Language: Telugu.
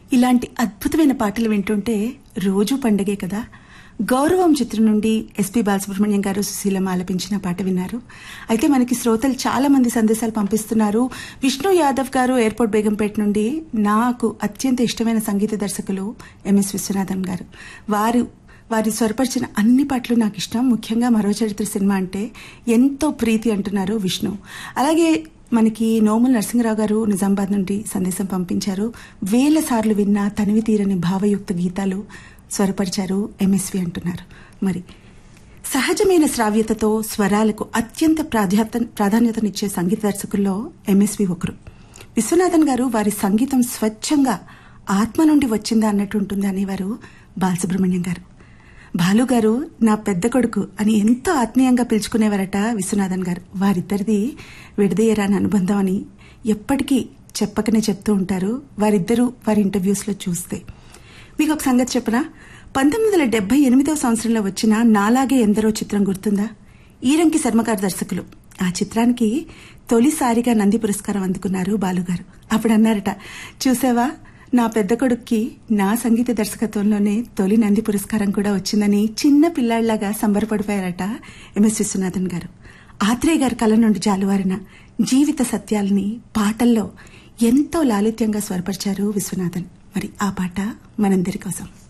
ఇలాంటి అద్భుతమైన పాటలు వింటుంటే రోజు పండగే కదా గౌరవం చిత్రం నుండి ఎస్పీ బాలసుబ్రహ్మణ్యం గారు సుశీలమ్మ ఆలపించిన పాట విన్నారు అయితే మనకి శ్రోతలు చాలా మంది సందేశాలు పంపిస్తున్నారు విష్ణు యాదవ్ గారు ఎయిర్పోర్ట్ బేగంపేట నుండి నాకు అత్యంత ఇష్టమైన సంగీత దర్శకులు ఎంఎస్ విశ్వనాథన్ గారు వారు వారి స్వరపరిచిన అన్ని పాటలు నాకు ఇష్టం ముఖ్యంగా మరో చరిత్ర సినిమా అంటే ఎంతో ప్రీతి అంటున్నారు విష్ణు అలాగే మనకి నోముల నరసింహరావు గారు నిజామాబాద్ నుండి సందేశం పంపించారు వేల సార్లు విన్న తనివి తీరని భావయుక్త గీతాలు స్వరపరిచారు ఎంఎస్వి అంటున్నారు మరి సహజమైన శ్రావ్యతతో స్వరాలకు అత్యంత ప్రాధాన్యత ప్రాధాన్యతనిచ్చే సంగీత దర్శకుల్లో ఎంఎస్వి ఒకరు విశ్వనాథన్ గారు వారి సంగీతం స్వచ్ఛంగా ఆత్మ నుండి వచ్చిందా అన్నట్టు ఉంటుంది అనేవారు బాలసుబ్రహ్మణ్యం గారు బాలు గారు నా పెద్ద కొడుకు అని ఎంతో ఆత్మీయంగా పిలుచుకునేవారట విశ్వనాథన్ గారు వారిద్దరిది విడదీయరాని అనుబంధం అని ఎప్పటికీ చెప్పకనే చెప్తూ ఉంటారు వారిద్దరూ వారి ఇంటర్వ్యూస్ లో చూస్తే మీకు ఒక సంగతి చెప్పనా పంతొమ్మిది వందల డెబ్బై ఎనిమిదవ సంవత్సరంలో వచ్చిన నాలాగే ఎందరో చిత్రం గుర్తుందా ఈరంకి శర్మగారు దర్శకులు ఆ చిత్రానికి తొలిసారిగా నంది పురస్కారం అందుకున్నారు బాలుగారు అప్పుడు అన్నారట చూసావా నా పెద్ద కొడుక్కి నా సంగీత దర్శకత్వంలోనే తొలి నంది పురస్కారం కూడా వచ్చిందని చిన్న పిల్లాళ్లాగా సంబరపడిపోయారట ఎంఎస్ విశ్వనాథన్ గారు ఆత్రేయ గారి కళ నుండి జాలువారిన జీవిత సత్యాల్ని పాటల్లో ఎంతో లాలిత్యంగా స్వరపరిచారు విశ్వనాథన్ మరి ఆ పాట మనందరి కోసం